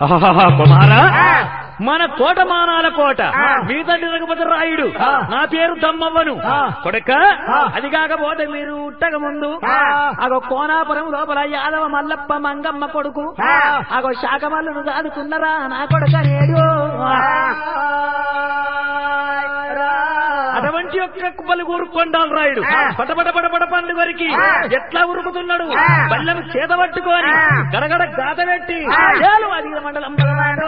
ఆహాహా, కుమారా మన తోటమానాల కోట మీదండి రఘుపతి రాయుడు నా పేరు దమ్మవ్వను కొడక అది కాకపోతే మీరు ఉట్టక ముందు అగో కోనాపురం లోపల యాదవ మల్లప్ప మంగమ్మ కొడుకు అగో శాఖమల్లును దాదుకున్నరా నా కొడక నేడు అటువంటి యొక్క కుప్పలు ఊరుకొండాలి రాయుడు పటపట పటపట పండు వరికి ఎట్లా ఉరుకుతున్నాడు బల్లెం చేత పట్టుకొని గడగడ గాత పెట్టి చేలు అధిక మండలం భగవాను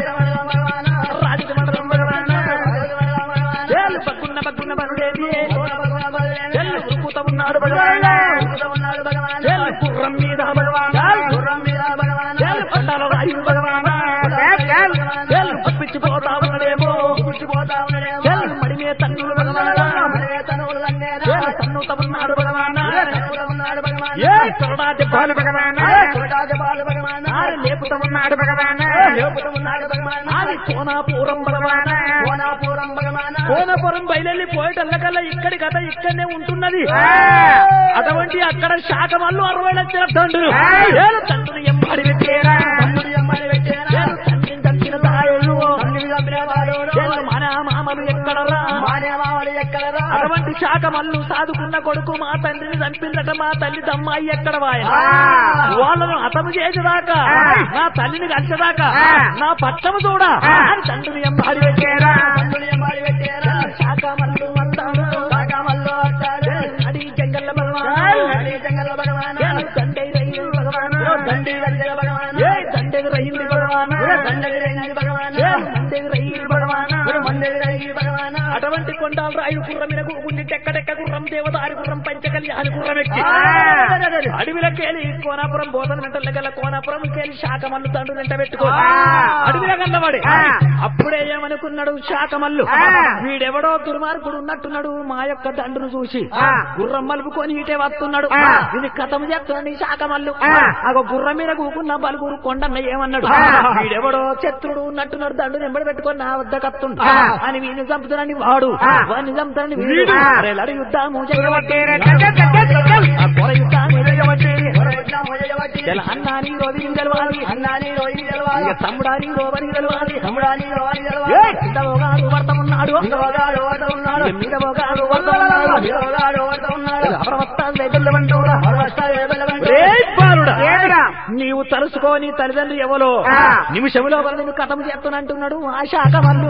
రాజుల మండలం భగవాను చేలు బగ్గున్న బగ్గున్న బనుడేది చెల్లు ఉరుకుత ఉన్నాడు భగవాను చెల్లు గుర్రం మీద భగవాను చెల్లు పండాల రాయుడు భగవాను చెల్లు పప్పించిపోతా ఉన్నాడేమో చెల్లు మడిమే తన్నులు భగవాను చెల్లు తన్నుత ఉన్నాడు భగవాను ఏ తొరడా దెబ్బలు భగవాను ఆరు లేపుత ఉన్నాడు భగవాను ఆది కోనాపురం భగవాను కోనపురం బయలుదేరి పోయేటల్లకల్లా ఇక్కడి కథ ఇక్కడనే ఉంటున్నది అటువంటి అక్కడ శాఖ వాళ్ళు అరవై లక్షల తండ్రులు ఏడు తండ్రులు ఎంబడి పెట్టేరా ఏడు తండ్రిని చంపిన తాయలు ఏడు మన మామలు ఎక్కడరా అటువంటి శాఖ మల్లు సాదుకున్న కొడుకు మా తండ్రిని చంపిందట మా తల్లి దమ్మాయి ఎక్కడ వాయ వాళ్ళను హతము చేసేదాకా నా తల్లిని కలిసేదాకా నా పట్టము చూడా అని తండ్రిని ఎంబడి పెట్టేరా శాఖ మల్లు వస్తాడు అడి జంగల్ల భగవాన్ ఏడు దండై రయ్యుడు భగవాన్ ఏ దండెగు రయ్యుడు భగవాన్ ఏ దండెగు రయ్యుడు భగవాన్ అటువంటి కొండాలు రాయు గుర్రమిన గుండి టెక్కటెక్క గుర్రం దేవదారి గుర్రం పంచకల్యాణి గుర్రం ఎక్కి అడవిలకేలి కోనాపురం బోధన వెంటల గల కోనాపురం కేలి శాఖ మల్లు తండ్రి వెంట పెట్టుకో అడవిల కన్నవాడి అప్పుడే ఏమనుకున్నాడు శాఖ మల్లు వీడెవడో దుర్మార్గుడు ఉన్నట్టున్నాడు మా యొక్క దండును చూసి గుర్రం మలుపుకొని ఇటే వస్తున్నాడు ఇది కథం చేస్తున్నాడు ఈ శాఖ మల్లు అగో గుర్రం మీద కూకున్న బలుగురు కొండన్న ఏమన్నాడు వీడెవడో శత్రుడు ఉన్నట్టున్నాడు దండు నింబడి పెట్టుకొని నా వద్ద కత్తుండు అని వీని చంపుతానని వాడు వాడిని చంపుతానని వీడు అరే లడు యుద్ధము చేయబట్టేరే ఆ పొర యుద్ధము చేయబట్టేరే తెల అన్నాని రోజు తెలవాలి ఇక తమ్ముడాని రోబని తెలవాలి ఏ కిందవగాడు వర్తమున్నాడు ఇక మీదవగాడు వర్తమున్నాడు అప్రమత్తాలు ఎదుర్లమంటూరా రేయ్ బాలుడా. నీవు తలుసుకోని తల్లిదండ్రులు ఎవలో నిమిషంలో వల్ల నేను కథం చేస్తున్నంటున్నాడు ఆ శాఖ వాళ్ళు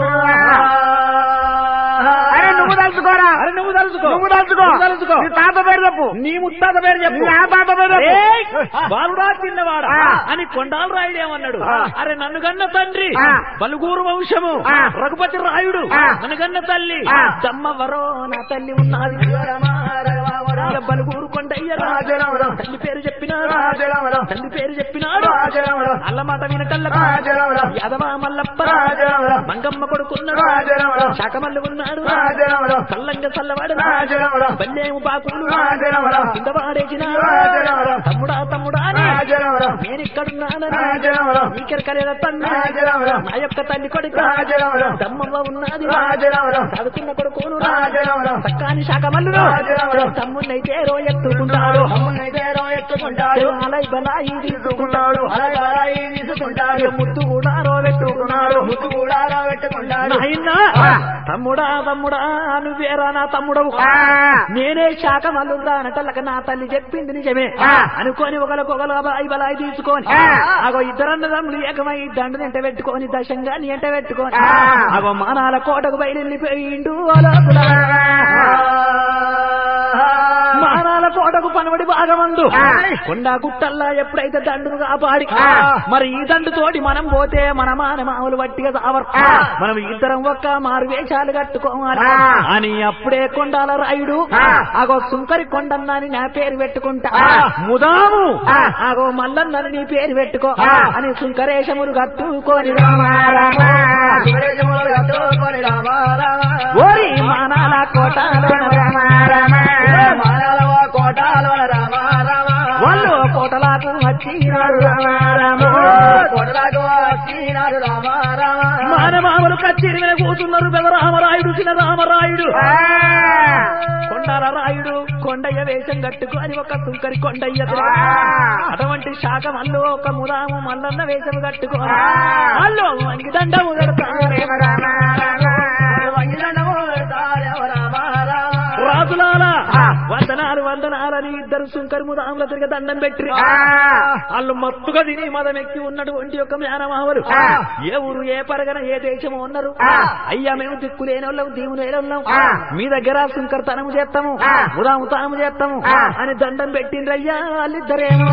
అరే నువ్వు తలుచుకోరా అరే నువ్వు తలుసుకో నువ్వు తలుచుకో నువ్వు తలుచుకో నీ తాత పేరు చెప్పు నీ ముత్తాత పేరు చెప్పు నీ ఆ తాత పేరు చెప్పు ఏయ్! బాలుడా చిన్నవాడా ఆ. అని కొండాలు రాయుడు ఏమన్నాడు ఆ. అరే నన్ను గన్న తండ్రి ఆ. బలుగూరు వంశము ఆ. రఘుపతి రాయుడు ఆ. నన్ను గన్న తల్లి ఆ. దమ్మవరో నా తల్లి ఉన్నది ఇక బలుగూరు కొండయ్య రాజరామరావు. తల్లి పేరు చెప్పినాడు రాజరామరావు. తల్లి పేరు చెప్పినాడు రాజరామరావు. అల్ల మాట వినటల్ల రాజరామరావు. యాదవ మల్లప్ప రాజరామరావు. మంగమ్మ కొడుకున్నాడు రాజరామరావు. శాకమల్లు ఉన్నాడు రాజరామరావు. కల్లంగ సల్లవాడు రాజరామరావు. బల్లేము బాకులు రాజరామరావు. కింద పాడేసిన రాజరామరావు. తమ్ముడా తమ్ముడా అని రాజరామరావు. నేను ఇక్కడున్నానని రాజరామరావు. నీకెరకలేద తండ్రి రాజరామరావు. నా యొక్క తల్లి కొడుకు రాజరామరావు. దమ్మవ్వ ఉన్నది రాజరామరావు. చదువుకున్న కొడుకును రాజరామరావు. చక్కాని శాఖమల్లును రాజరామరావు. తమ్మున్నైతే రో ఎత్తుకుంటాడు ఎత్తుకుంటాడు అలై బలాయి తీసుకుంటాడు అలాగే బరాయి తీసుకుంటాడు ముద్దు కూడా రో పెట్టుకున్నాడు ముద్దు కూడా పెట్టుకుంటాడు నాయనా ఆ. తమ్ముడా తమ్ముడా నువ్వేరా నా తమ్ముడవు ఆ. నేనే శాఖ మల్లురా అనటల్లక నా తల్లి చెప్పింది నిజమే ఆ. అనుకోని ఒకరికొకరు బలాయి బలాయి తీసుకొని ఆ. అగో ఇద్దరన్నదమ్ములు ఏకమై దండు ఎంట పెట్టుకొని దశంగా నీ ఎంట పెట్టుకొని ఆ. అగో మానాల కోటకు బయలుపోయిండు అలోపుల మానాల కోటకు పనబడి భాగమందు ఆ. కొండా గుట్టల్లా ఎప్పుడైతే దండును కాపాడి ఆ. మరి ఈ దండు తోటి మనం పోతే మన మాన మామూలు వట్టిగా సావరు ఆ. మనం ఇద్దరం ఒక్క మారు వేషాలు కట్టుకోవాలి ఆ. అని అప్పుడే కొండాల రాయుడు ఆ. అగో సుంకరి కొండన్న అని నా పేరు పెట్టుకుంటా ఆ. ముదాము ఆ. అగో మల్లన్నని నీ పేరు పెట్టుకో ఆ. అని సుంకరేశములు కట్టుకొని ఓరి మానాల కోట వాళ్ళు కోటలాకు వచ్చినారు మానమామలు వాళ్ళు కచ్చేరి మీద కూతున్నారు పెద్ద రామరాయుడు చిన్న రామరాయుడు కొండాల రాయుడు కొండయ్య వేషం కట్టుకొని ఒక సుంకరి కొండయ్య అటువంటి శాఖ మల్లు ఒక ముదాము మల్లన్న వేషం కట్టుకొని వాళ్ళు వంగిదండము రాజులాల వందనాలు వందనాలని ఇద్దరు సుంకరి ముదాముల తిరిగి దండం పెట్టి వాళ్ళు మత్తుగా తిని మదం ఎక్కి ఉన్నటువంటి ఒక మేనమావలు ఏ ఊరు ఏ పరగన ఏ దేశము ఉన్నారు అయ్యా మేము దిక్కు లేని వాళ్ళం దీవులు లేని వాళ్ళం మీ దగ్గర సుంకర్ తనము చేస్తాము ఉదాము తాము చేస్తాము అని దండం పెట్టిండ్రయ్యా వాళ్ళిద్దరేమో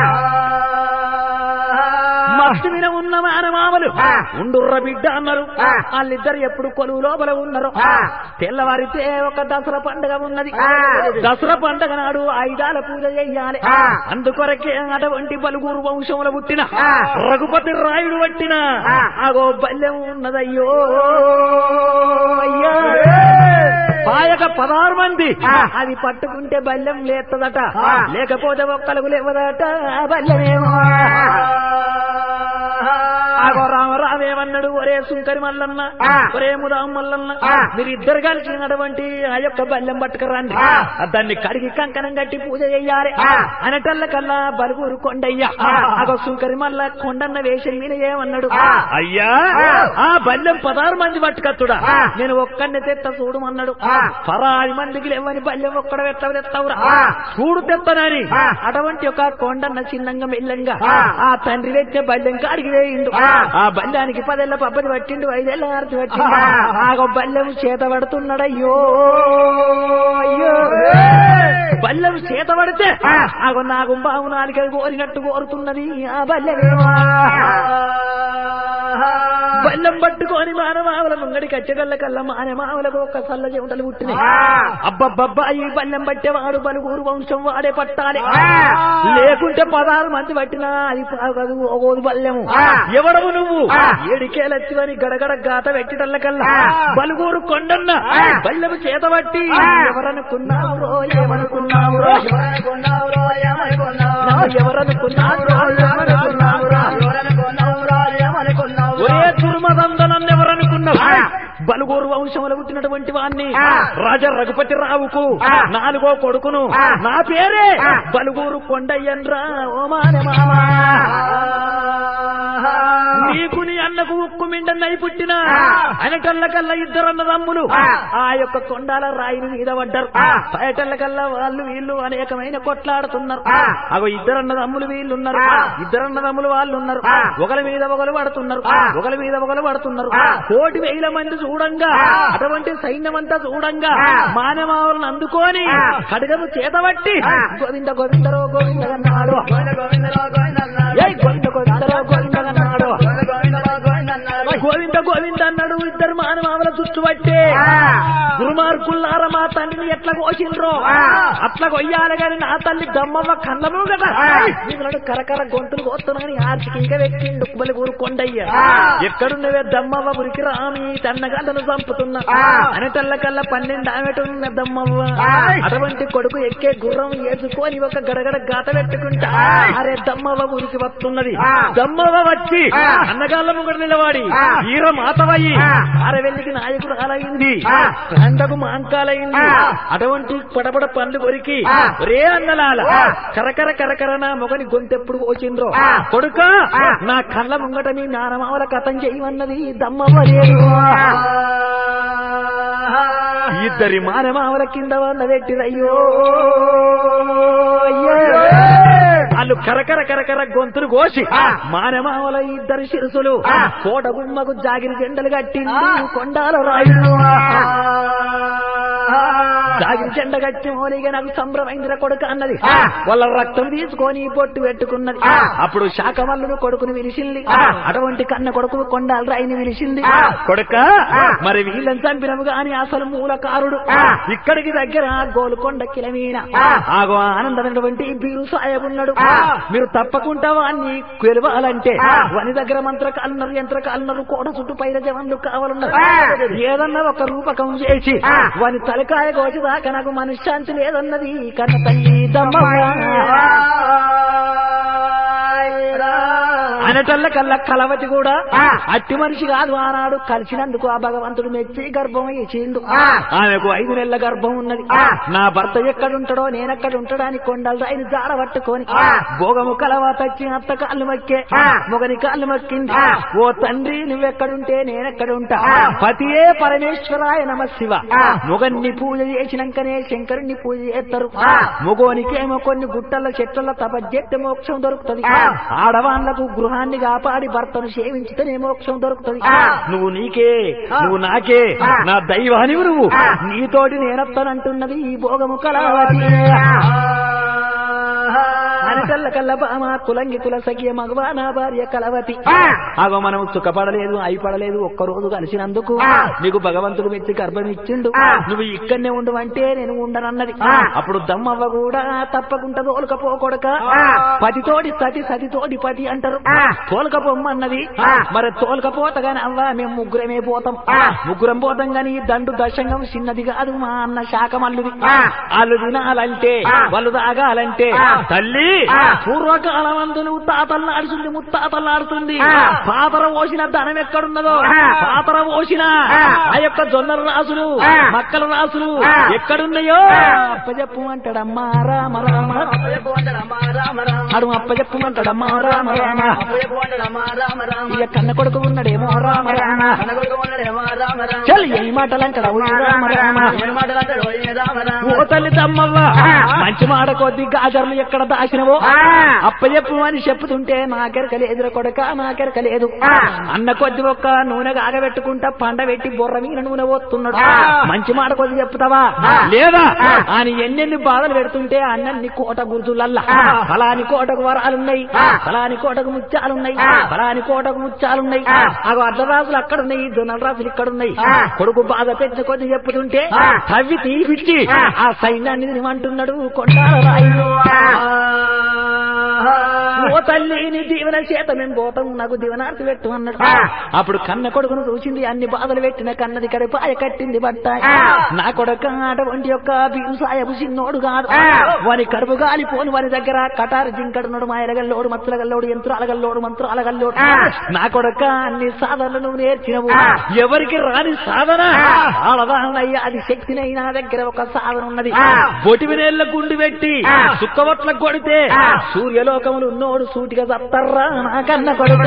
మస్తు మీద ఉన్న మేనమామలు ఉండుర్ర బిడ్డ అన్నారు వాళ్ళిద్దరు ఎప్పుడు కొలువు లోపల ఉన్నారు తెల్లవారితే ఒక దసరా పండుగ ఉన్నది దసరా పండుగ నాడు ఆయుధాల పూజ చెయ్యాలి అందుకొరకే అటువంటి బలుగురు వంశంలో పుట్టిన రఘుపతి రాయుడు పట్టిన అగో బల్యం ఉన్నదయ్యో అయ్యా పాయక పదహారు మంది అది పట్టుకుంటే బల్యం లేస్తదట లేకపోతే ఒక్కలకు లేవదట ఆ బల్యమేమో ఆగో రామ రామేమన్నాడు ఒరే సుంకరి మల్లన్న ఒరే ముదాం మల్లన్న మీరిద్దరు కలిసినటువంటి ఆ యొక్క బల్యం పట్టుకురండి దాన్ని కడిగి కంకణం కట్టి పూజ చెయ్యాలి అనటల్ల కల్లా బలుగురు కొండయ్య ఆగో సుంకరి మల్ల కొండన్న వేషం మీద ఏమన్నాడు అయ్యా ఆ బల్యం పదహారు మంది పట్టుకత్తుడా నేను ఒక్కడిని తెత్త చూడమన్నాడు పరాది మందికి లేవని బల్యం ఒక్కడ తెత్తవురా చూడు తెత్తనని అటువంటి ఒక కొండన్న చిన్నంగా మెల్లంగా ఆ తండ్రి తెచ్చే బల్యం కాడికి వేయిండు ఆ బల్యానికి పదేళ్ల పబ్బది పట్టిండు ఐదేళ్ల ఆరతి పట్టిండు ఆగో బల్యం చేత పడుతున్నాడయ్యో అయ్యో బల్యం చేత పడితే ఆగో నాకు బావు నాలుక కోరినట్టు కోరుతున్నది ఆ బల్యమేమో బల్లం పట్టుకొని మానమావుల ముంగడి కచ్చగల్ల కల్ల మానమావులకు ఒక సల్ల చెమటలు పుట్టినాయి అబ్బబ్బబ్బా ఈ బల్లం పట్టేవాడు బలుగురు వంశం వాడే పట్టాలి లేకుంటే పదహారు మంది పట్టినా అది కాదు ఓగోదు బల్యము ఎవడవు నువ్వు ఏడికేలచ్చివని గడగడ గాత పెట్టటల్ల కల్లా బలుగురు కొండన్న బల్లెము చేత పట్టి ఎవరనుకున్నావు రో ఏమనుకున్నావు రో నన్ను ఎవరనుకున్నావు రో ఏమనుకున్నావు రో ఒరే దుర్మదందనన్ను ఎవరనుకున్నావు బలుగోరు వంశంలో పుట్టినటువంటి వాణ్ణి రాజా రఘుపతి రావుకు నాలుగో కొడుకును నా పేరే బలుగూరు కొండయ్యన్రా ఓ మానే మామా నీకు నీ అన్నకు ఉక్కు మిండన్నై పుట్టిన అనటల్ల కల్లా ఇద్దరు అన్నదమ్ములు ఆ యొక్క కొండాల రాయిని మీద పడ్డారు బయటల్ల కల్లా వాళ్ళు వీళ్ళు అనేకమైన కొట్లాడుతున్నారు అగో ఇద్దరు అన్నదమ్ములు వీళ్ళు ఉన్నారు ఇద్దరు అన్నదమ్ములు వాళ్ళు ఉన్నారు ఒకరి మీద ఒకరు పడుతున్నారు ఒకరి మీద ఒకరు పడుతున్నారు కోటి వేల మంది చూడంగా అటువంటి సైన్యమంతా చూడంగా మానవాళ్ళని అందుకొని ఖడ్గము చేతబట్టి గోవింద గోవిందరో గోవిందగన్నాడు ఏయ్ గోవింద గోవిందరో గోవిందగన్నాడు గోవింద గోవింద అన్నాడు ఇద్దరు మానవాళ్ళ చుట్టుపట్టే దుర్మార్గుల్లార మా తండ్రిని ఎట్లా కోసిండ్రో అట్లా కొయ్యాలి గాని నా తల్లి దమ్మమ్మ కన్నము కదా వీళ్ళడు కరకర గొంతులు కోస్తున్నాని ఆర్చికి ఇంకా పెట్టిండు బలి ఊరుకొండయ్య ఎక్కడున్నవే దమ్మవ్వ ఉరికి రామి తన్నగంటను చంపుతున్నా అనటల్ల కల్లా పన్నెండు ఆమెటున్న దమ్మవ్వ అటువంటి కొడుకు ఎక్కే గుర్రం ఏసుకొని ఒక గడగడ గాత పెట్టుకుంటా అరే దమ్మవ్వ ఉరికి వస్తున్నది దమ్మవ్వ వచ్చి అన్నగాళ్ళ ముంగడు నిలవాడి ఈర మాతవయ్యి అరవెల్లికి నాయకుడు అలయింది అండకు మాంకాలయింది అటువంటి పడబడ పండ్లు కొరికి రే అన్నలాల కరకర కరకర నా మొగని గొంతెప్పుడు కోచిండ్రో కొడుక నా కళ్ళ ముంగట నీ నానమావల కథం చేయమన్నది దమ్మవ్వ లేదు ఇద్దరి మానమావల కింద వల్ల పెట్టిరయ్యో అయ్యో వాళ్ళు కరకర కరకర గొంతులు కోసి మానమావల ఇద్దరు శిరసులు కోట గుమ్మకు జాగిరి జెండలు కట్టింది కొండాల రాయుడు జాగిరి జెండ కట్టి మోనిగా నాకు సంభ్రమైందిర కొడుకు అన్నది వాళ్ళ రక్తం తీసుకొని పొట్టు పెట్టుకున్నది అప్పుడు శాఖమల్లును కొడుకుని విలిసింది అటువంటి కన్న కొడుకు కొండాల రాయిని విలిసింది కొడుక మరి వీళ్ళని చంపినము గాని అసలు మూలకారుడు ఇక్కడికి దగ్గర గోలుకొండ కిలమీన ఆగో ఆనందమైనటువంటి బీరు సాయబున్నాడు మీరు తప్పకుండా వాన్ని గెలవాలంటే వాని దగ్గర మంత్రకాలన్నారు యంత్రకాలన్నారు కోట చుట్టూ పైన జవాన్లు కావాలన్నారు ఏదన్నా ఒక రూపకం చేసి వాని తలకాయ కోసేదాకా నాకు మనశ్శాంతి లేదన్నది కన్న తల్లి దమ్మ అనటల్ల కల్లా కలవతి కూడా ఆ. అట్టి మనిషి కాదు ఆనాడు కలిసినందుకు ఆ భగవంతుడు మెచ్చి గర్భం ఇచ్చిండు ఆ. ఆమెకు ఐదు నెలల గర్భం ఉన్నది ఆ. నా భర్త ఎక్కడుంటాడో నేనెక్కడ ఉంటాడని కొండలు ఆయన జాడ పట్టుకొని ఆ. భోగము కలవ తచ్చి అత్త కాళ్ళు మక్కే ఆ. మొగని కాళ్ళు మక్కింది ఆ. ఓ తండ్రి నువ్వెక్కడుంటే నేనెక్కడుంటా ఆ. పతియే పరమేశ్వరాయ నమ శివ ఆ. మొగన్ని పూజ చేసినాకనే శంకరుణ్ణి పూజ చేస్తారు ఆ. మొగోనికేమో కొన్ని గుట్టల చెట్ల తపజ్జెట్ట మోక్షం దొరుకుతది ఆ. ఆడవాళ్లకు గృహాన్ని కాపాడి భర్తను సేవించితేనే మోక్షం దొరుకుతది ఆ. నువ్వు నీకే ఆ. నువ్వు నాకే ఆ. నా దైవానివి నువ్వు ఆ. నీతోటి నేనొస్తానంటున్నది ఈ భోగము కలవతి అనటల్ల కల్ల బామ కులంగి కుల సఖియ మగవా నా భార్య కలవతి ఆ. అగో మనం సుఖపడలేదు అయిపడలేదు ఒక్క రోజు కలిసినందుకు ఆ. నీకు భగవంతుడు మెచ్చి గర్భం ఇచ్చిండు ఆ. నువ్వు ఇక్కడనే ఉండు అంటే నేను ఉండనన్నది ఆ. అప్పుడు దమ్మవ్వ కూడా తప్పకుండా తోలుకపోకొడక ఆ. పతితోటి సతి సతితోటి పతి అంటారు ఆ. తోలుకపోమ్మన్నది ఆ. మరి తోలుకపోతా గాని అవ్వ మేము ముగ్గురమే పోతాం ఆ. ముగ్గురం పోతాం గాని ఈ దండు దశంగం చిన్నది కాదు మా అన్న శాఖ మల్లుది ఆ. వాళ్ళు తినాలంటే ఆ. వాళ్ళు తాగాలంటే ఆ. తల్లి ఆ. పూర్వకాలం అందు నువ్వు తాతల్లాడుతుంది ముత్తాతల్లాడుతుంది ఆ. పాతర పోసిన ధనం ఎక్కడున్నదో ఆ. పాతర పోసిన ఆ. ఆ యొక్క జొన్నల రాసులు ఆ. మక్కల రాసులు ఆ. ఎక్కడున్నాయో ఆ. అప్పచెప్పు అంటాడమ్మా రామ రామ అడు అప్పచెప్పమంటాడమ్మా రామ రామ ఇక కన్న కొడుకు ఉన్నాడేమో రామ రామ చల్ ఏ మాటలు అంటాడు రామ రామ ఓ తల్లి తమ్మవ్వ ఆ. మంచి మాట కొద్ది గాజర్లు ఎక్కడ దాచినవో అప్పచెప్పు అని చెప్పుతుంటే నాకెరక లేదురా కొడక నాకెరక లేదు ఆ. అన్న కొద్ది ఒక్క నూనె కాగబెట్టుకుంటా పండ పెట్టి బొర్ర మీద నూనె పోతున్నాడు ఆ. మంచి మాట కొద్ది చెప్తావా ఆ. లేదా ఆ. అని ఎన్నెన్ని బాధలు పెడుతుంటే అన్నన్ని కోట గుర్తులల్లా ఆ. ఫలాని కోటకు వరాలున్నాయి ఆ. ఫలాని కోటకు ముత్యాలున్నాయి ఆ. ఫలాని కోటకు ముత్యాలున్నాయి ఆ. అగో అర్ధ రాజులు అక్కడ ఉన్నాయి దొనల రాజులు ఇక్కడ ఉన్నాయి ఆ. కొడుకు బాధ పెంచు కొద్ది చెప్పుతుంటే ఆ. తవ్వి తీపిచ్చి ఆ. ఆ సైన్యాన్ని తినమంటున్నాడు కొండాల రాయుడు ఓ తల్లి నీ దీవెన చేత మేము పోతాం నాకు దీవనార్తి పెట్టు అన్నాడు ఆ. అప్పుడు కన్న కొడుకును చూసింది అన్ని బాధలు పెట్టిన కన్నది కడ పాయ కట్టింది బట్ట ఆ. నా కొడుక అటువంటి యొక్క బిగుసాయపు చిన్నోడు కాదు ఆ. వాని కడుపు గాలిపోని వాని దగ్గర కటారు జింకడున్నాడు మాయలగల్లోడు మత్తులగల్లోడు యంత్రాలగల్లోడు మంత్రాలగల్లోడు ఆ. నా కొడుక అన్ని సాధనలు నువ్వు నేర్చినవు ఆ. ఎవరికి రాని సాధన ఆ. ఆడదానయ్య అది శక్తినై నా దగ్గర ఒక సాధన ఉన్నది ఆ. బొటివినేళ్ల గుండు పెట్టి ఆ. సుక్కవట్ల కొడితే ఆ. సూర్యలోకములు ఉన్నోడు సూటిగా తత్తర్రా నా కన్న కొడుక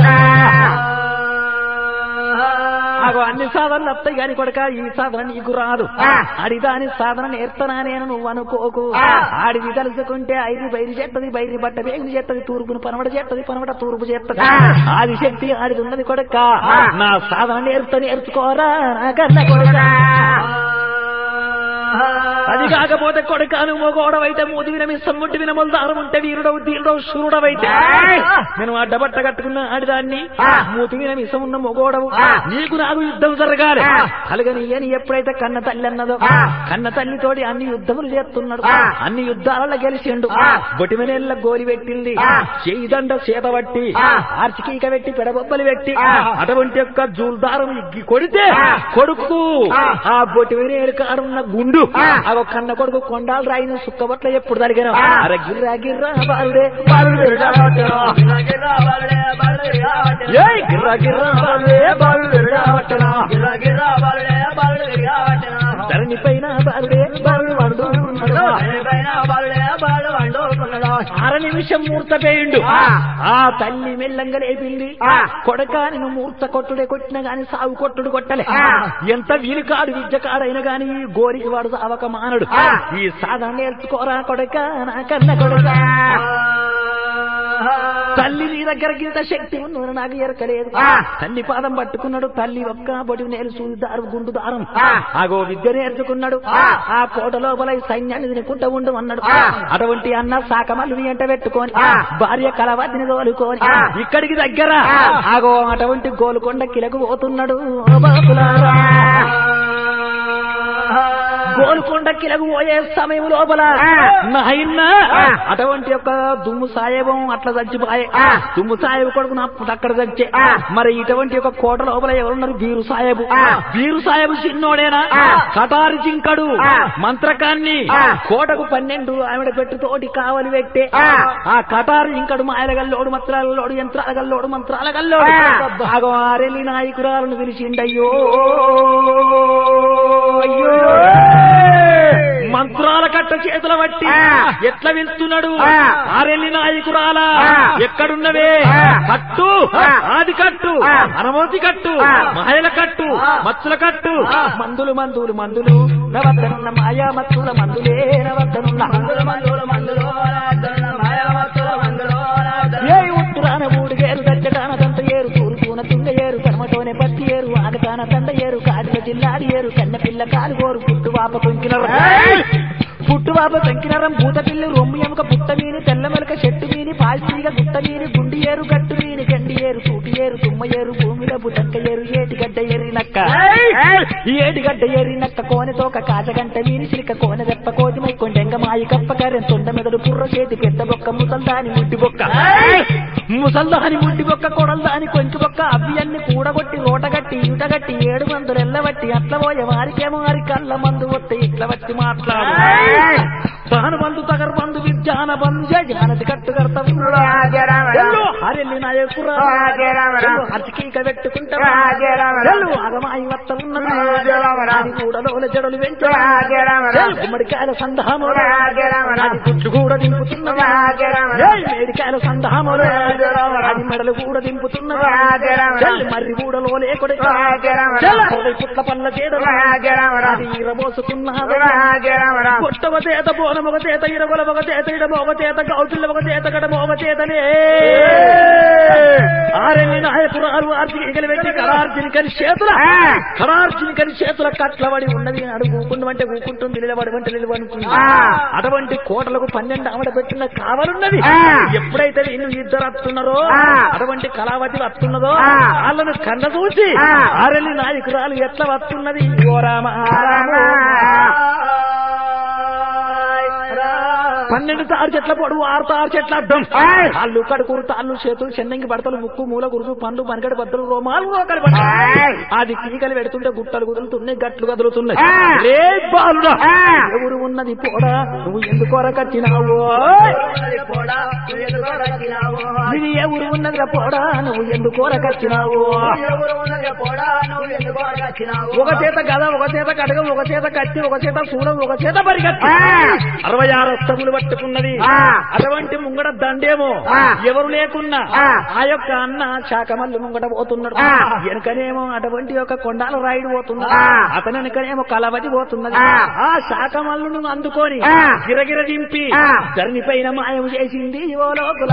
అగో అన్ని సాధనలు వస్తాయి కాని కొడక ఈ సాధన నీకు రాదు ఆ. అడిదాని సాధన నేర్తనా నేను నువ్వు అనుకోకు ఆ. ఆడిది తలుసుకుంటే ఐదు బయలు చేత్తది బయలు బట్ట వేగులు చేత్తది తూర్పును పనవడ చేత్తది పనవడ తూర్పు చేత్తది ఆ. ఆది శక్తి ఆడిది ఉన్నది కొడక ఆ. నా సాధన నేర్త నేర్చుకోరా నా కన్న కొడుక అది కాకపోతే కొడుకాను మగోడవైతే మూతి వినమిస్తాం ముట్టి వినములు దారం ఉంటే వీరుడవు ధీరుడవు శూరుడవైతే ఏయ్! నేను అడ్డబట్ట కట్టుకున్న ఆడిదాన్ని ఆ. మూతి వినమిసం ఉన్న మొగోడవు ఆ. నీకు నాకు యుద్ధం జరగాలి ఆ. కలగని అని ఎప్పుడైతే కన్న తల్లి అన్నదో ఆ. కన్న తల్లితోటి అన్ని యుద్ధములు చేస్తున్నాడు ఆ. అన్ని యుద్ధాలలో గెలిచిండు ఆ. బొటిమనేళ్ళ గోలి పెట్టింది ఆ. చేయిదండ చేత పట్టి ఆ. ఆర్చికీక పెట్టి పెడబొబ్బలు పెట్టి ఆ. అటువంటి యొక్క జూల్దారం ఇగ్గి కొడితే ఆ. కొడుకు ఆ. ఆ బొటిమనేరు కాడున్న గుండు ఆ. అగో కన్న కొడుకు కొండాలు రాయిన సుక్కబట్ల ఎప్పుడు తరిగాను ఆ. అరే గిర్రా గిర్రా బాలుడే బాలుడే ఏయ్ గిర్రా గిర్రా బాలుడే బాలుడే రావట్టనా ధరణి పైన బాలుడే బాలుడు వండుకున్నాడు అర నిమిషం మూర్త పేయిండు ఆ. ఆ తల్లి మెల్లంగా లేపింది ఆ. కొడక నేను మూర్త కొట్టుడే కొట్టిన గాని సాగు కొట్టుడు కొట్టలే ఆ. ఎంత వీలు కాడు విద్య కాడైన గాని ఈ గోరికి వాడు సావక మానడు ఆ. ఈ సాధన నేర్చుకోరా కొడక నా కన్న కొడక తల్లి నీ దగ్గర ఇంత శక్తి ఉన్నదని నాకు ఎరకలేదు ఆ. తల్లి పాదం పట్టుకున్నాడు తల్లి ఒక్క బొడి నేలు సూది దారు గుండు దారం ఆ. ఆగో విద్య నేర్చుకున్నాడు ఆ. ఆ కోట లోపల ఈ సైన్యాన్ని తినుకుంటూ ఉండు అన్నాడు ఆ. అటువంటి అన్న సాకమల్లుని ఎంట పెట్టుకొని ఆ. భార్య కలవతిని తోలుకొని ఆ. ఇక్కడికి దగ్గర ఆ. ఆగో అటువంటి గోలుకొండ కిలకు పోతున్నాడు ఓ బాపులారా. గోల్కొండ కిలకు పోయే సమయం లోపల ఆ. నాయన్న ఆ. అటువంటి యొక్క దుమ్ము సాయేబం అట్లా చచ్చిపోయే ఆ. దుమ్ము సాయేబు కొడుకు నా అక్కడ చచ్చే ఆ. మరి ఇటువంటి యొక్క కోట లోపల ఎవరున్నారు బీరు సాయేబు ఆ. బీరు సాయేబు చిన్నోడేనా ఆ. కటారి జింకడు ఆ. మంత్రకాన్ని ఆ. కోటకు పన్నెండు ఆవిడ పెట్టు తోటి కావలి పెట్టే ఆ. ఆ కటారు ఇంకడు మాయల గల్లోడు మంత్రాల గల్లోడు యంత్రాల గల్లోడు మంత్రాల గల్లోడు ఆ. భాగం ఆరెల్లి నాయకురాలను పిలిచిండయ్యో అయ్యో మంత్రాల కట్ట చేతుల బట్టి ఆ. ఎట్లా వెళ్తున్నాడు ఆ. ఆరెల్లి నాయకురాలా ఆ. ఎక్కడున్నవే ఆ. కట్టు ఆ. ఆది కట్టు ఆ. అనమోతి కట్టు ఆ. మాయల కట్టు ఆ. మత్తుల కట్టు ఆ. మందులు మందులు మందులు నవద్దనున్న మాయా మత్తుల మందులే నవద్దనున్న మందులు మందులు మందులు రాజన్న మాయావత్తుల మందులు రాజన్న ఏ ఉత్తరాన మూడుగేరు దచ్చటాన దంత ఏరు తూరుతూన తుంగ ఏరు కర్మతోనే పత్తి ఏరు ఆగతాన తండ ఏరు కాడిన జిల్లాడి ఏరు కన్న పిల్ల కాలుగోరు పుట్టువాప కొంకినరం ఏయ్! పుట్టువాప సంకినరం భూత పిల్లి రొమ్ము ఎముక పుట్ట మీని తెల్ల మెలక చెట్టు మీని పాల్తీగ గుట్ట మీని గుండి ఏరు గట్టు మీని గండి ఏరు సూటి ఏరు తుమ్మ ఏరు భూమిలో బుటంక ఏరు ఏటిగడ్డ ఏరి నక్క ఈ ఏటిగడ్డ ఏరి నక్క కోనె తోక కాజగంట మీని సిలిక కోనె దెప్ప కోతిమై కొండెంగ మాయి కప్ప కరెం తొండ మెదడు పుర్ర చేతి పెద్ద బొక్క ముసల్దాని ముడ్డి బొక్క ముసల్దాని ముడ్డి బొక్క కొడల్దాని కొంచె బొక్క అవి అన్ని కూడగొట్టి రోటగట్టి ఈటగట్టి ఏడు మందులు ఎల్లబట్టి అట్ల పోయే వారికేమో వారి కళ్ళ మందు వస్తే ఇట్ల బట్టి మాట్లాడు తాను బంధు తగర బంధు విజ్ఞాన బంధు జానది కట్టు కర్తం ఎల్లు హరెల్లి నాయకురా ఎల్లు హర్చికీక పెట్టుకుంటా ఎల్లు అగమాయి వత్త ఉన్నది అది కూడలోల జడలు వెంచు ఎల్లు గుమ్మడికాయల సంధాములు అది గుడ్లు కూడా దింపుతున్నది ఏయ్ మేడికాయల సంధాములు అది మెడలు కూడా దింపుతున్నది చెల్లి మర్రి కూడలో లేకుడి చెల్లి పుట్ల పల్ల చేడలు అది ఇరబోసుకున్నది కొట్టవ చేత బోనం ఒక చేత ఇరగొల ఒక చేత ఇడమ ఒక చేత గౌతుల ఒక చేత గడమ ఒక చేతనే ఆరెల్లి నాయకురాలు ఆర్జికలు పెట్టి కరార్జిని కని చేతుల కరార్జిని కని చేతుల కట్లబడి ఉన్నది అడు కూకుండా అంటే కూకుంటుంది నిలబడి అంటే నిలబడుతుంది ఆ. అటువంటి కోటలకు పన్నెండు ఆవిడ పెట్టిన కావలున్నది ఆ. ఎప్పుడైతే వీళ్ళు ఇద్దరు వస్తున్నారో ఆ. అటువంటి కళావతి వస్తున్నదో ఆ. వాళ్ళను కన్న చూసి ఆ. ఆరెల్లి నాయకురాలు ఎట్లా వస్తున్నది ఓ రామ పన్నెండు తారు చెట్ల పొడవు ఆరు తారు చెట్ల అడ్డం ఆయ్. కాళ్ళు కడుకురు తాళ్ళు చేతులు చెన్నంగి బడతలు ముక్కు మూల గురుసు పండ్లు మనగడ బద్దలు రోమాలు రోకలు పడ్డాయి. ఆయ్. అది కీకలు పెడుతుంటే గుట్టలు కుదులుతున్నాయి గట్లు కదులుతున్నాయి ఆ. రే బాలుడా ఆ. ఎవరు ఉన్నది పోడా నువ్వు ఎందుకు కట్టినావు ఇది ఎవరు ఉన్నదిరా పోడా నువ్వు ఎందుకు కట్టినావు ఒక చేత గద ఒక చేత కడగ ఒక చేత కత్తి ఒక చేత శూలం ఒక చేత పరిగెత్తి ఆ. అరవై ఆరు అస్తములు పట్టుకున్నది ఆ. అటువంటి ముంగడ దండేమో ఆ. ఎవరు లేకున్నా ఆ. ఆ యొక్క అన్న శాఖమల్లు ముంగట పోతున్నాడు ఆ. వెనుకనేమో అటువంటి యొక్క కొండాల రాయుడు పోతున్నాడు ఆ. అతని వెనుకనేమో కలవతి పోతున్నది ఆ. ఆ శాఖమల్లును అందుకొని ఆ. గిరగిర దింపి ఆ. ధరణి పైన మాయం చేసింది ఓ లోపల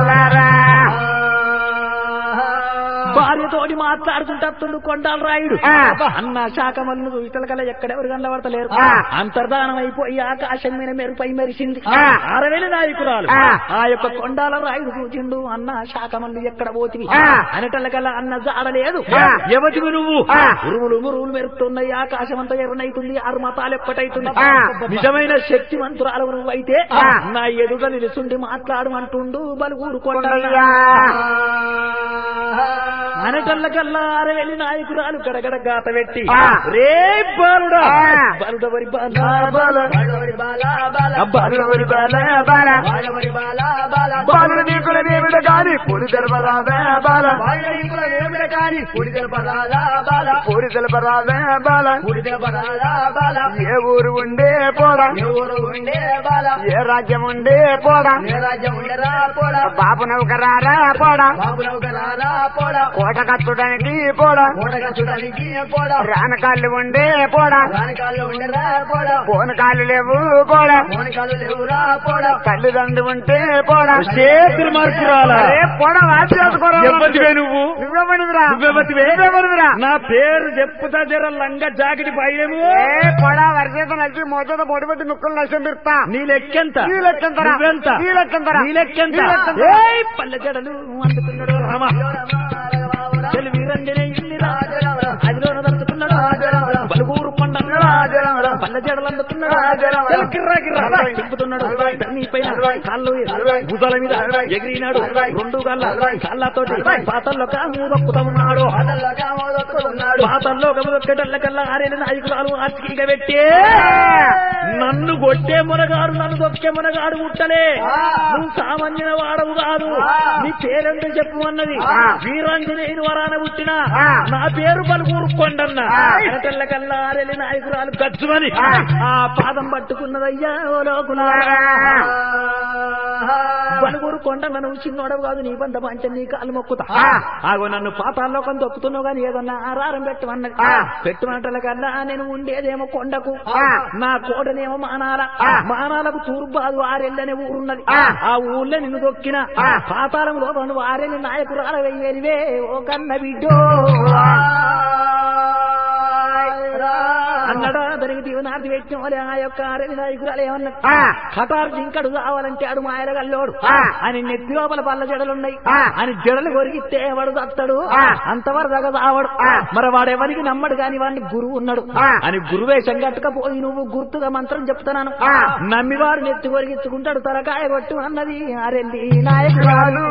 భార్యతోటి మాట్లాడుకుంటూ కొండాల రాయుడు ఆ. అన్న శాఖమల్లు ఇతల కల ఎక్కడెవరు కనబడతలేరు ఆ. అంతర్ధానం అయిపోయి ఆకాశం మీద మెరుపై మెరిసింది ఆ. అరవేల నాయకురాలు ఆ. ఆ యొక్క కొండాల రాయుడు కూర్చుండు అన్న శాఖమల్లు ఎక్కడ పోతివి ఆ. అనటల కల అన్న జాడలేదు ఆ. ఎవతివి నువ్వు ఆ. ఉరుములు మురువులు మెరుపుతున్నాయి ఆకాశం అంతా ఎర్రనైతుంది ఆరు మతాలు ఎప్పటైతుంది ఆ. నిజమైన శక్తి మంత్రాలు నువ్వు అయితే ఆ. నా ఎదుట నిలుచుండి మాట్లాడు అంటుండు బలుగురు కొండయ్య అనటల్లకల్లా అరవెల్లి నాయకురాలు గడగడ గాత పెట్టి ఆ. రే బాలుడా ఆ. బాలుడ వరి బాల బాల బాలుడ వరి బాల బాలుడు నీకుల దేవుడు గాని పొడి తెలపరాదే బాల పొడి తెలపరాదే బాల ఏ ఊరు ఉండే పోడా ఏ రాజ్యం ఉండే పోడా బాబు నౌకరారా పోడా కోట కట్టడానికి పోడా రానకాళ్ళు ఉండే పోడా పోనకాళ్ళు లేవు పోడా తల్లిదండ్రులు ఉంటే పోడా చేతులు మార్పురాలా అరే పోడా వాసి చేసుకోరా ఎవ్వతివే నువ్వు నువ్వెవడివిరా నువ్వెవతివే నువ్వెవడివిరా నా పేరు చెప్పుతా జర లంగ జాకెట్ పైడము ఏ పొడా వరిచేత నలిచి మోచేత పొడి పెట్టి ముక్కలు నష్టం పెడతా నీ లెక్కెంత నీ లెక్కెంతరా? నువ్వెంత నీ లెక్కెంతరా? నీ లెక్కెంత నీ లెక్కెంత? ఏయ్ పల్లె జడలు అందుకున్నాడు రామ చెలు వీరంజనే ఇల్లిరా అదిలో దలుచుకున్నాడు బలుగూరు పండ పల్లె జడలు అందుకున్నాడు గిర్రా గిర్రా తిప్పుతున్నాడు నీ పైన కాళ్ళు భుజాల మీద ఎగిరినాడు రెండు కాళ్ళ కాళ్ళతోటి పాతల్లో కాము దొక్కుతున్నాడు పాతల్లో గమదొక్కటల్ల కల్లా ఆరేళ్ళ నాయకురాలు ఆర్చికీగా పెట్టి నన్ను కొట్టే మునగాడు నన్ను దొక్కే మునగాడు ముట్టలే నువ్వు సామాన్య వాడవు కాదు నీ పేరెంత చెప్పమన్నది వీరాంజనేయుని వరాన పుట్టిన నా పేరు పలుకూరు కొండన్న ఎనటల్ల కల్లా ఆరేళ్ళ నాయకురాలు గచ్చుమని ఆ పాదం పట్టుకున్నదయ్యా ఓ లోకులారా బలుగురు కొండ నన్ను చిన్నోడవు కాదు నీ బంధ పంచ నీ కాలు మొక్కుతా ఆగో నన్ను పాతాల్లో కొంత దొక్కుతున్నావు కానీ ఏదన్నా ఆరారం పెట్టమన్నది పెట్టుమంటల కల్లా నేను ఉండేదేమో కొండకు నా కోటనేమో మానాల మానాలకు తూర్బాదు ఆరెళ్ళనే ఊరున్నది ఆ ఊళ్ళో నిన్ను దొక్కిన పాతాళంలో నువ్వు ఆరెళ్ళి నాయకురాల వెయ్యేనివే ఓ కన్న బిడ్డో అన్నడా దానికి దీవనార్థి పెట్టిన వాళ్ళే ఆ యొక్క ఆరెళ్ళి నాయకురాలు ఏమన్నది కటార్ జింకడు కావాలంటే ఆడు మాయల గల్లోడు అని నెత్తి లోపల పళ్ళ జడలున్నాయి అని జడలు కొరిగితే వాడు తత్తడు అంతవరకు దాకా తావడు మరి వాడెవరికి నమ్మడు కాని వాడిని గురువు ఉన్నాడు అని గురువేషం కట్టుకపోయి నువ్వు గుర్తుగా మంత్రం చెప్తున్నాను నమ్మివాడు నెత్తి కొరిగించుకుంటాడు తలకాయ కొట్టు అన్నది అరెల్లి నాయకురాలు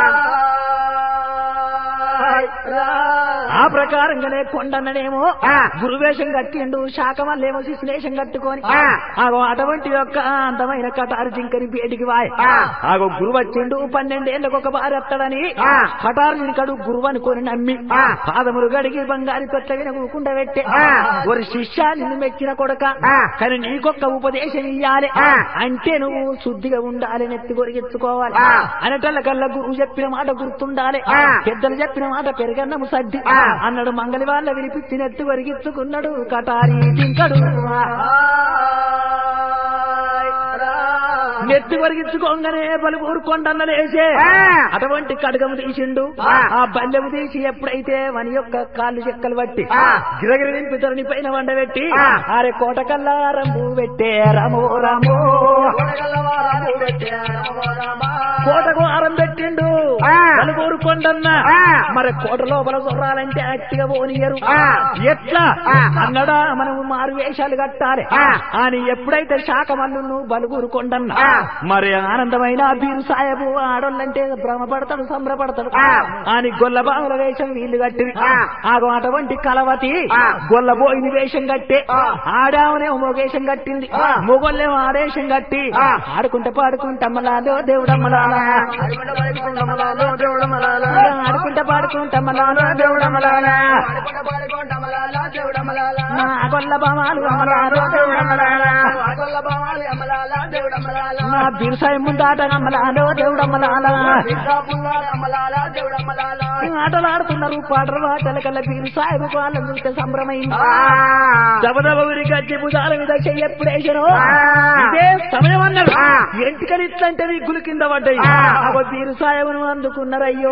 ఆ ప్రకారంగానే కొండన్ననేమో గురువేషం కట్టిండు శాఖమల్లేమో శిశులేషం కట్టుకొని ఆగో అటువంటి యొక్క అందమైన కటారు జింకని పేటికి వాయ్ ఆగో గురువు వచ్చిండు పన్నెండేళ్లకు ఒక బారి ఎత్తడని కటారు జింకడు గురువు అనుకొని నమ్మి పాదములు గడిగి బంగారి తొట్ల వినకుండా పెట్టే ఒక శిష్య నిన్ను మెచ్చిన కొడక కానీ నీకొక్క ఉపదేశం ఇయ్యాలి అంటే నువ్వు శుద్ధిగా ఉండాలి నెత్తి కొరిగించుకోవాలి అనటల్ల కల్లా గురువు చెప్పిన మాట గుర్తుండాలి పెద్దలు చెప్పిన మాట పెరగన్నము సర్ది అన్నాడు మంగళి వాళ్ళ వినిపించి నెత్తి కొరిగించుకున్నాడు కటారి జింకడు నెత్తి వరిగించుకోగానే పలువురు కొండన్న లేచే అటువంటి కడగము తీసిండు ఆ బల్లెము తీసి ఎప్పుడైతే మన యొక్క కాళ్ళు చెక్కలు బట్టి గిరగిరి నింపి తరుని పైన వండబెట్టి ఆరే కోట కల్లా రంగు పెట్టే రమో రమో కోటకు ఆరం పెట్టిండు పలువురు కొండన్న మరి కోట లోపల చూడాలంటే అట్టిగా పోనీయరు ఎట్లా అన్నడా మనము మారు వేషాలు కట్టాలి అని ఎప్పుడైతే శాఖమల్లు బలుగురు కొండన్న మరి ఆనందమైన బీరు సాయబు ఆడోళ్ళంటే భ్రమపడతాడు సంబరపడతాడు అని గొల్ల బాముల వేషం వీళ్ళు కట్టి ఆగో అటువంటి కలవతి గొల్ల బోయిని వేషం కట్టే ఆడామనే వేషం కట్టింది మొగోళ్ళేమో ఆడేషం కట్టి ఆడుకుంటే పాడుకుంటమ్మలాలో దేవుడమ్మలాలా ఆడుకుంటే పాడుకుంటమ్మలాలో దేవుడమ్మలాలా నా గొల్ల బామాలు అమ్మలాలో దేవుడమ్మలాలా నా బిరుసాయి ముందాట అమ్మలాలో దేవుడమ్మలాలా ఆటలు ఆడుతున్నారు పాటలు ఆటల కల్లా బీరు సాయిబు వాళ్ళని చూస్తే సంభ్రమైంది దబదబ ఊరికి వచ్చి భుజాల మీద చెయ్యి ఎప్పుడేసాను ఇదే సమయం అన్నారు ఎంటికలు ఇట్లంటే విగ్గులు కింద పడ్డాయి అగో బీరు సాయమును అందుకున్నారయ్యో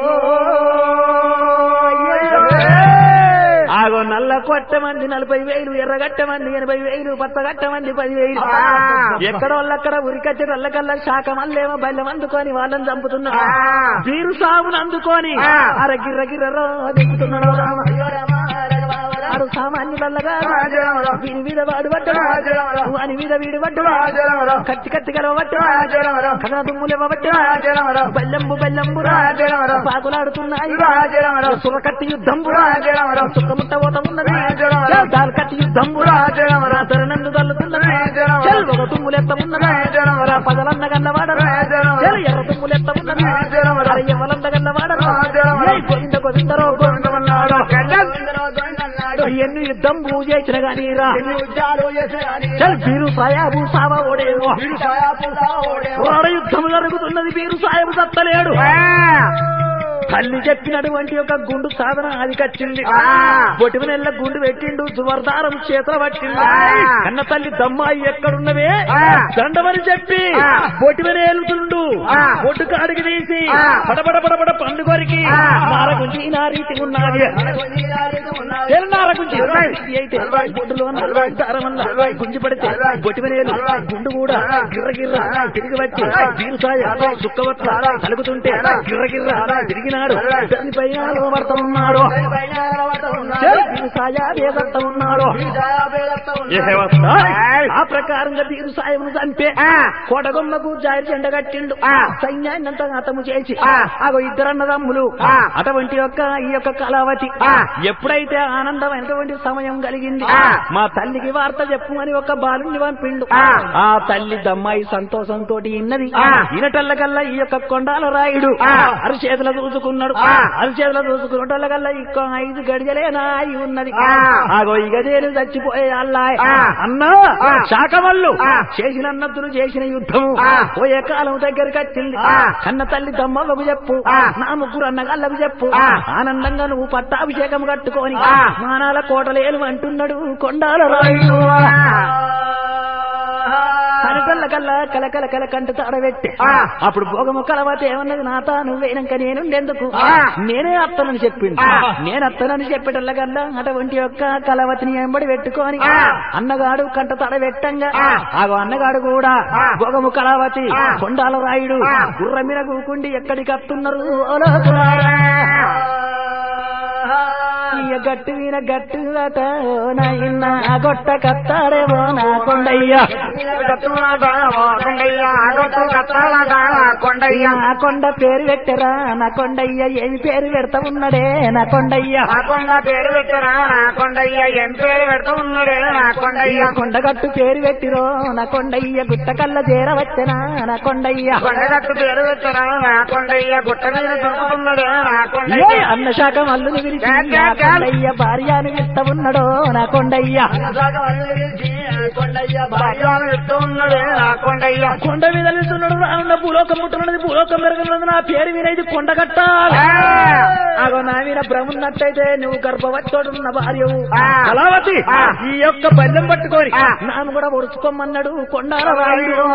ఆగో నల్ల కొట్ట మంది నలభై వేలు ఎర్రగట్ట మంది ఎనభై వేలు పచ్చగట్ట మంది పదివేలు ఎక్కడోళ్ళక్కడ ఉరికచ్చి నల్లకల్లా శాఖ మళ్ళేమో బల్లెం అందుకొని వాళ్ళని చంపుతున్నారు బీరు సాగును అందుకొని అర గిర్ర గిర్ర దిక్కుతున్నాడు ఆడు సామాన్యులల్లగా వీని మీద వాడు పడ్డాడు వాని మీద వీడు పడ్డాడు కత్తి కత్తి గలవ పట్టాడు కథ దుమ్ములెవ పట్టాడు బల్లెంబు బల్లెంబు పాకులాడుతున్నాయి సురకత్తి యుద్ధంబు సుఖముట్ట పోత ఉన్నది దాని కత్తి యుద్ధంబు తరణందు తల్లుతున్నది చెల్ ఒక తుమ్ములెత్త ఉన్నది పదలన్న గల్లవాడరు చెల్ ఎర్ర తుమ్ములెత్త ఉన్నది అరే ఎవలంద గల్లవాడరు గోవింద గోవిందరో గోవిందమన్నాడు ఎన్ని యుద్ధం పూజ చేసిన గానీ రా చల్ వీరు సాయాబు సావా ఓడేమో వాడ యుద్ధం జరుగుతున్నది వీరు సాయబు తత్తలేడు తల్లి చెప్పినటువంటి ఒక గుండు సాధన అది కచ్చింది బొటిమ నెల్ల గుండు పెట్టిండు సువర్ధారం చేతుల పట్టిండు కన్న తల్లి దమ్మాయి ఎక్కడున్నవే దండమని చెప్పి బొటిమ నేలుతుండు బొట్టు కాడికి తీసి పడబడ పడబడ పండు కొరికి నారగుంచి నా రీతి ఉన్నది నారగుంచి అయితే బొడ్డులో దారమల్ల గుంజి పడితే బొటిమ నేలు గుండు కూడా గిర్ర గిర్ర తిరిగి వచ్చి వీరుసాయ దుఃఖవత్త కలుగుతుంటే గిర్ర గిర్ర తిరిగినాడు దానిపైన పడుతున్నాడు తీరు సాయా వేదత్త ఉన్నాడు ఉంది. ఏ వస్తాయ్? ఆ ప్రకారంగా తీరు సాయమును చంపే కోటగొమ్మకు జారి చెండ కట్టిండు సైన్యాన్ని అంతా హతము చేసి అగో ఇద్దరు అన్నదమ్ములు అటువంటి యొక్క ఈ యొక్క కళావతి ఎప్పుడైతే ఆనందమైనటువంటి సమయం కలిగింది మా తల్లికి వార్త చెప్పు అని ఒక బాలుని పంపిండు ఆ తల్లి దమ్మాయి సంతోషంతో ఇన్నది ఇనటల్లకల్లా ఈ యొక్క కొండాల రాయుడు అరిచేతుల చూసుకున్నాడు అరిచేతుల చూసుకున్నటల్లకల్లా ఇక ఐదు గడియలేనా అయి ఉన్నది ఆగో ఇక నేను చచ్చిపోయే అల్లాయ్ అన్నా శాఖవల్లు చేసిన అన్నద్దులు చేసిన యుద్ధము పోయే కాలం దగ్గరికి వచ్చింది కన్న తల్లి దమ్మలకు చెప్పు నా ముగ్గురు అన్నగాళ్ళకు చెప్పు ఆనందంగా నువ్వు పట్టాభిషేకం కట్టుకొని మానాల కోటలేలు అంటున్నాడు కొండాల రాయుడు కనకల్ల కల్లా కలకల కల కంట తాడబెట్టి అప్పుడు భోగము కలవత ఏమన్నది నా తాను వేయనంక నేనుండేందుకు నేనే అత్తనని చెప్పిండు నేను అత్తనని చెప్పేటల్లకల్లా అటువంటి యొక్క కలవతిని ఎంబడి పెట్టుకొని అన్నగాడు కంట తడబెట్టంగా ఆగో అన్నగాడు కూడా భోగము కళావతి కొండాల రాయుడు గుర్ర మీద కూకుండి ఎక్కడికి వస్తున్నారు ఓ లోకులారా. ఇయ్య గట్టు వీన గట్టు అట నాయన గొట్ట కత్తాడేమో నా కొండయ్య కొండయ్య నా కొండ పేరు పెట్టరా నా కొండయ్య ఏమి పేరు పెడతా ఉన్నడే నా కొండయ్య నా కొండ పేరు పెట్టరా నా కొండయ్య ఏం పేరు పెడతా ఉన్నాడే నా కొండయ్య ఇయ్య కొండగట్టు పేరు పెట్టిరో నా కొండయ్య గుట్ట కల్ల చేరవచ్చనా నా కొండయ్య కొండగట్టు పేరు పెట్టరా నా కొండయ్య గుట్ట మీద దొరుకుతున్నాడే నా ఏ కొండయ్య అన్న శాఖ మల్లుని విరిచి నా కొండయ్య భార్యను ఇస్త ఉన్నాడో నా కొండయ్య కొండయ్య భార్యను ఎత్తు ఉన్నాడే నా కొండయ్య కొండ మీద నిలుస్తున్నాడు రానున్న భూలోకం ముట్టున్నది భూలోకం పెరుగుతున్నది నా పేరు వినేది కొండగట్ట అగో నా మీద భ్రమున్నట్టయితే నువ్వు గర్భవతితోడున్న భార్యవు కళావతి ఈ యొక్క బల్యం పట్టుకొని నాను కూడా ఒడుచుకోమన్నాడు కొండాల రాయుడు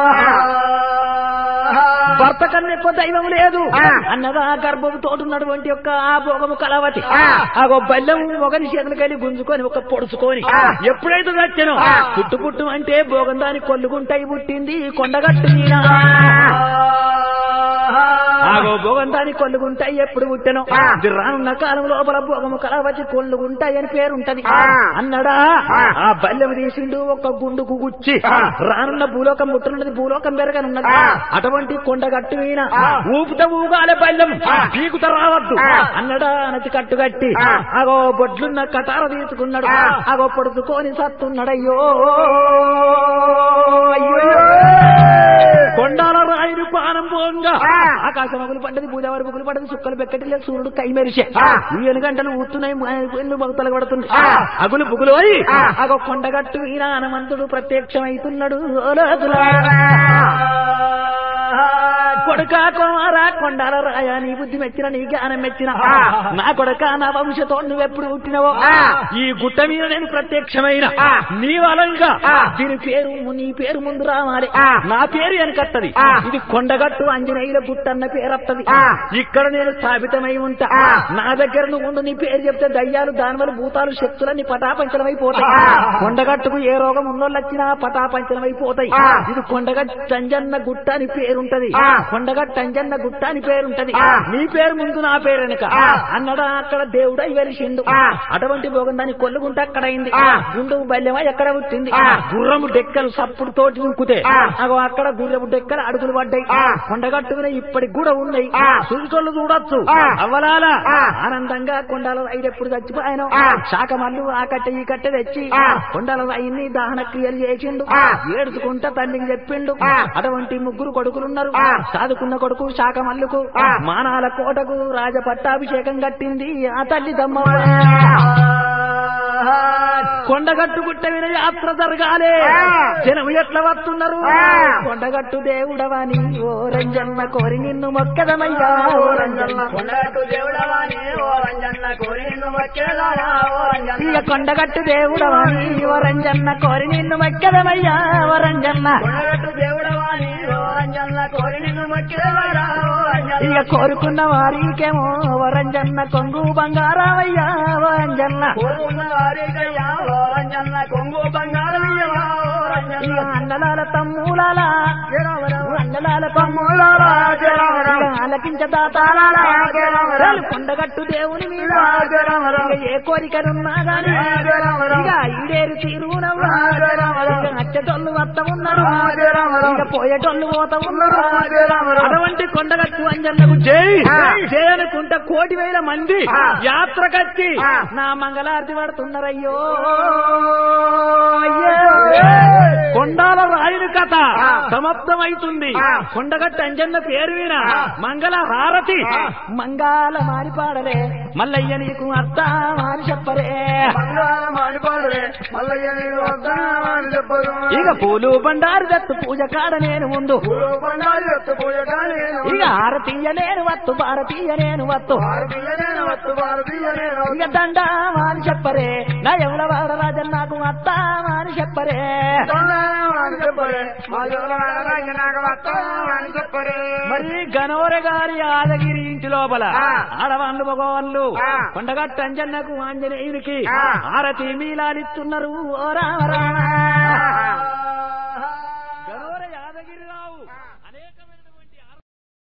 భర్త కన్నా ఎక్కువ దైవం లేదు అన్నదా గర్భము తోటున్నటువంటి యొక్క ఆ భోగము కళావతి ఆగో బల్యం ఒకరి చేతులకెళ్ళి గుంజుకొని ఒక పొడుచుకొని ఎప్పుడైతే వచ్చానో పుట్టు పుట్టు అంటే భోగం దాని కొల్లుగుంటాయి పుట్టింది కొండగట్టు మీద ఆగో భోగం దాని కొల్లుగుంటాయి ఎప్పుడు పుట్టెనో ఇది రానున్న కాలం లోపల భోగము కళావతి కొల్లుగుంటాయి అని పేరుంటది అన్నడా ఆ బల్యం తీసిండు ఒక గుండుకు గుచ్చి రానున్న భూలోకం ముట్టనున్నది భూలోకం పెరగనున్నది అటువంటి కొండగట్టు మీద ఊపుత ఊగాలే బల్యం పీకుత రావద్దు అన్నడా అనతి కట్టుగట్టి అగో బొడ్లున్న కటార తీసుకున్నాడు అగో పొడుచుకొని సత్తున్నాడయ్యో అయ్యో కొండాల రాయుడు పానం పోంగా ఆకాశం అగులు పడ్డది భూదేవారి బుగులు పడ్డది సుక్కలు పెక్కటి లేదు సూర్యుడు కై మెరిసే ఏను గంటలు ఊతున్నాయి ఎన్ను భక్తులు పడుతుంది అగులు బుగులు అయి అగో కొండగట్టు ఈయన హనుమంతుడు ప్రత్యక్షమైతున్నాడు ఓ లోతులారా. కొడుక కుమారా కొండాల రాయ నీ బుద్ధి మెచ్చిన నీ జ్ఞానం మెచ్చిన నా కొడుక నా వంశతో నువ్వెప్పుడు పుట్టినవో ఈ గుట్ట మీద నేను ప్రత్యక్షమైన నీ వలంగా దీని పేరు నీ పేరు ముందు రావాలి నా పేరు వెనకత్తది ఇది కొండగట్టు అంజనేయుల గుట్ట అన్న పేరు వత్తది ఇక్కడ నేను స్థాపితమై ఉంటా నా దగ్గర నువ్వు ఉండు నీ పేరు చెప్తే దయ్యాలు దానివల్ల భూతాలు శక్తులన్నీ పటాపంచలమైపోతాయి కొండగట్టుకు ఏ రోగం ఉన్నోళ్ళు వచ్చినా పటాపంచలమైపోతాయి ఇది కొండగట్టు అంజన్న గుట్ట అని పేరుంటది కొండగట్టు అంజన్న గుట్ట అని పేరుంటది నీ పేరు ముందు నా పేరు వెనక అన్నడా అక్కడ దేవుడై వెలిసిండు అటువంటి భోగం దాన్ని కొల్లుగుంటే అక్కడ అయింది గుండు బల్యమై ఎక్కడ పుట్టింది గుర్రము డెక్కలు సప్పుడు తోటి నింకుతే అగో అక్కడ గుర్రము డెక్కలు అడుగులు పడ్డాయి కొండగట్టు మీద ఇప్పటికి కూడా ఉన్నాయి చూసుకోళ్ళు చూడొచ్చు అవ్వలాల ఆనందంగా కొండల రైలు ఎప్పుడు చచ్చిపోయాను శాఖమల్లు ఆ కట్టె ఈ కట్టె తెచ్చి కొండల రైన్ని దహన క్రియలు చేసిండు ఏడుచుకుంటా తల్లికి చెప్పిండు అటువంటి ముగ్గురు కొడుకులున్నారు సాదుకున్న కొడుకు శాఖమల్లుకు మానాల కోటకు రాజ పట్టాభిషేకం కట్టింది ఆ తల్లి దమ్మ కొండగట్టు గుట్ట మీద యాత్ర జరగాలే జనం ఎట్లా వస్తున్నారు కొండగట్టు దేవుడవని ఓ రంజన్న కోరి నిన్ను మొక్కదమయ్యా ఓ రంజన్న కొండగట్టు దేవుడవాని ఓ రంజన్న కోరి నిన్ను వచ్చేదారా ఓ రంజన్న ఇక కొండగట్టు దేవుడవని ఓ రంజన్న కోరి నిన్ను మొక్కదమయ్యా ఓ రంజన్న కొండగట్టు దేవుడవాని ఓ రంజన్న కోరి నిన్ను వచ్చేదారా ఓ రంజన్న ఇక కోరుకున్న వారికేమో ఓ రంజన్న కొంగు బంగారావయ్యా ఓ రంజన్న కోరుకున్న వారికయ్యా ఓ రంజన్న కొంగు బంగారమయ్యవా ఓ రంజన్న ఇక అన్నలాల తమ్ములాల అన్నలాల తమ్ములారా జరావరా. ఇక ఆలకించ దాతాల చాలు కొండగట్టు దేవుని మీద ఇక ఏ కోరికనున్నా గాని ఇక ఈడేరు తీరునవ్వా ఇక అచ్చటోళ్ళు వత్త ఉన్నారు ఇక పోయేటోళ్ళు పోత ఉన్నారు అటువంటి కొండగట్టు అంజన్నకు జై జై అనుకుంటా కోటి వేల మంది యాత్రకచ్చి నా మంగళారతి పడుతున్నారయ్యో అయ్యో. కొండాల రాయుని కథ సమాప్తమైతుంది కొండగట్టు అంజన్న పేరు విన మంగళ హారతి మంగాల మారిపాడలే మల్లయ్య నీకు అత్త మారి చెప్పరే ఇక పూలు బండారు దత్తు పూజ కాడ నేను ముందు ఇక హారతీయ నేను వత్తు భారతీయ నేను వత్తు ఇక దండ మాని చెప్పరే నా ఎవల వాడ రాజన్ నాకు అత్త మాని చెప్పరే మరి గనోర గారి ఆదగిరి ఇంటి లోపల ఆడవాళ్ళు మగవాళ్ళు కొండగట్టు అంజన్నకు ఆంజనేయునికి హారతి మీలాడిస్తున్నారు ఓ రామ రామ